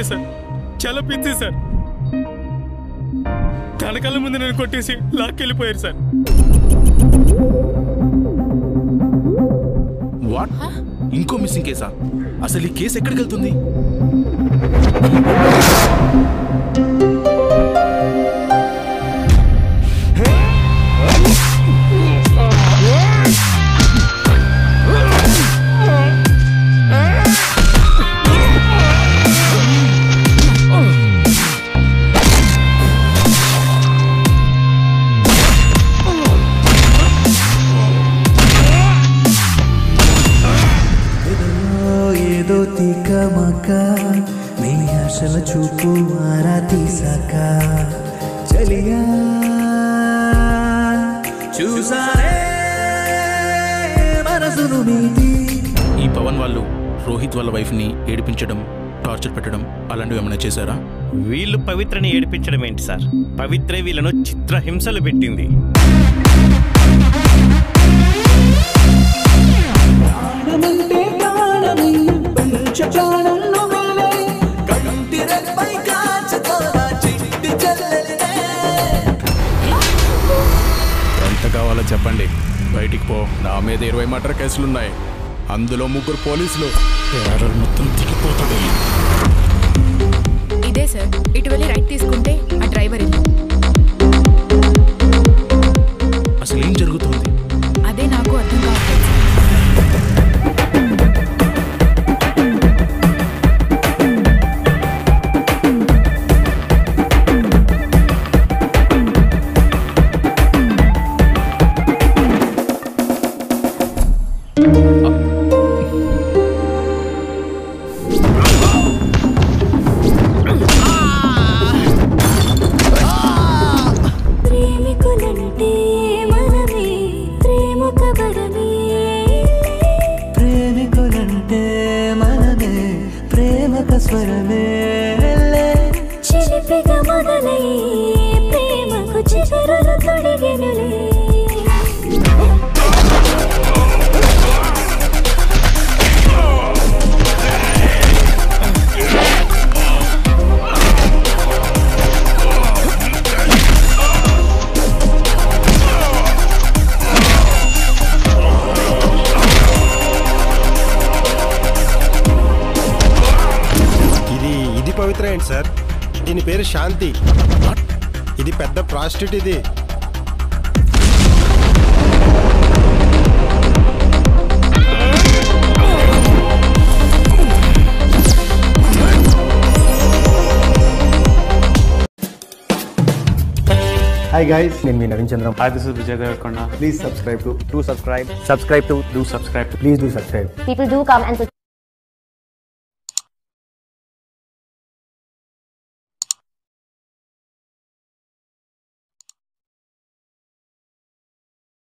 Sir చాలా పిచ్చి sir తన కళ్ళ ముందు నన్ను కొట్టేసి లాక్కెళ్ళిపోయారు సార్ వాట్ ఇంకో మిస్సింగ్ కేసా అసలు ఈ కేసు ఎక్కడికి వెళ్తుంది ఏదో ఏదో తికమక నీ ఆశల చూపు మారా తీసాక చలియా చూసారే మనసును మీది ఈ పవన్ వాళ్ళు రోహిత్ వాళ్ళ వైఫ్ ని ఏడిపించడం టార్చర్ పెట్టడం అలాంటివి ఏమైనా చేశారా వీళ్ళు పవిత్రని ఏడిపించడం ఏంటి సార్ పవిత్రే వీళ్ళను చిత్రహింసలు పెట్టింది ప్రాణమంటే ప్రాణమే పంచ ప్రాణంలో వేలే కంటి రెప్పై కాచుకోరా చిట్టి చెల్లెలినే ఎంత కావాలో చెప్పండి బయటికి పో నా మీద ఇరవై మర్డర్ కేసులున్నాయి అందులో ముగ్గురు పోలీసులు టెర్రర్ మొత్తం దిగిపోతాడు ఇదే సార్ ఇటు వెళ్ళి రైట్ తీసుకుంటే ఆ డ్రైవర్ ఇల్లు అసలు ఏం జరుగుతుంది అదే నాకు అర్థం కావట్లేదు సార్. ప్రేమికులంటే మనమే ప్రేమ కబరమే ప్రేమికులంటే మనమే ప్రేమక స్వరమే చిలిపిగా మొదలై ప్రేమకు చిగురులు తొడిగెనులే ఇది ఇది పవిత్ర ఏంటి సార్ దీని పేరు శాంతి ఇది పెద్ద ప్రాస్టిట్యూట్ ఇది హాయ్ గైస్ నేను మీ Naveen Chandram Hi, this is Vijay Devarkonda. Please subscribe to Do subscribe. Subscribe to do subscribe to please do subscribe People do come and